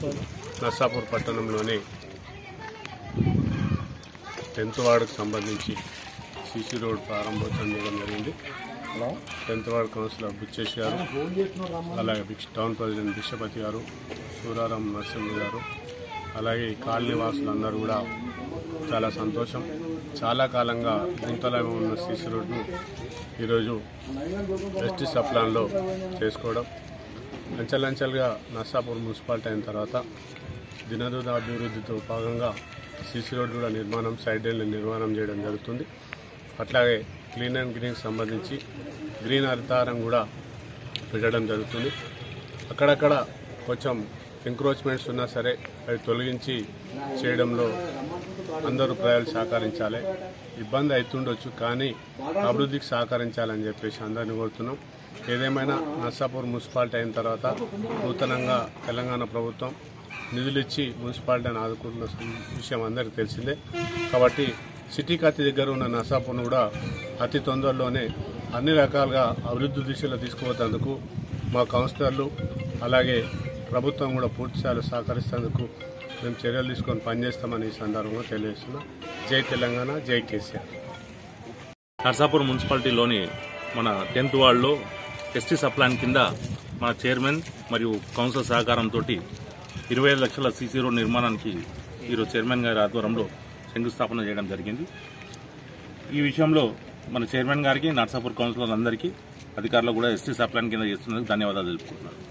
నర్సాపూర్ పట్టణంలోని టెన్త్ వార్డుకు సంబంధించి సీసీ రోడ్ ప్రారంభోత్సవం చేయడం జరిగింది టెన్త్ వార్డ్ కౌన్సిలర్ బుచ్చేష్ గారు అలాగే బిక్ష టౌన్ ప్రెసిడెంట్ బిషపతి గారు సూరారాం నరసింహ గారు అలాగే ఈ కాలనీ వాసులందరూ కూడా చాలా సంతోషం చాలా కాలంగా గుంతలాగా ఉన్న సీసీ రోడ్ను ఈరోజు జస్టిస్ అప్లాన్లో చేసుకోవడం అంచెలంచెలుగా నర్సాపూర్ మున్సిపాలిటీ అయిన తర్వాత దినదిన అభివృద్ధితో భాగంగా సీసీ రోడ్డు కూడా నిర్మాణం సైడ్ లైన్ల నిర్మాణం చేయడం జరుగుతుంది అట్లాగే క్లీన్ అండ్ గ్రీన్కి సంబంధించి గ్రీన్ హరితారం కూడా పెట్టడం జరుగుతుంది అక్కడక్కడ కొంచెం ఎంక్రోచ్మెంట్స్ ఉన్నా సరే అవి తొలగించి చేయడంలో అందరూ ప్రజలు సహకరించాలి ఇబ్బంది అవుతుండొచ్చు కానీ అభివృద్ధికి సహకరించాలని చెప్పేసి అందరిని కోరుతున్నాం ఏదేమైనా నర్సాపూర్ మున్సిపాలిటీ అయిన తర్వాత నూతనంగా తెలంగాణ ప్రభుత్వం నిధులు ఇచ్చి మున్సిపాలిటీని ఆదుకుంటున్న విషయం అందరికీ తెలిసిందే కాబట్టి సిటీకి అతి దగ్గర ఉన్న నర్సాపూర్ను కూడా అతి తొందరలోనే అన్ని రకాలుగా అభివృద్ధి దిశలో తీసుకుపోతేందుకు మా కౌన్సిలర్లు అలాగే ప్రభుత్వం కూడా పూర్తి స్థాయిలో సహకరిస్తేందుకు మేము చర్యలు తీసుకొని పనిచేస్తామని ఈ సందర్భంగా తెలియజేస్తున్నాం జై తెలంగాణ జై కేసీఆర్ నర్సాపూర్ మున్సిపాలిటీలోని మన టెన్త్ వార్డులో ఎస్టీ సప్లాన్ కింద మన చైర్మన్ మరియు కౌన్సిల్ సహకారంతో ఇరవై ఐదు లక్షల సీసీ రోడ్ నిర్మాణానికి ఈరోజు చైర్మన్ గారి ఆధ్వర్యంలో శంకుస్థాపన చేయడం జరిగింది ఈ విషయంలో మన చైర్మన్ గారికి నర్సాపూర్ కౌన్సిలర్ అందరికీ అధికారులు కూడా ఎస్టీ సప్లాన్ కింద చేస్తున్నందుకు ధన్యవాదాలు తెలుపుకుంటున్నాను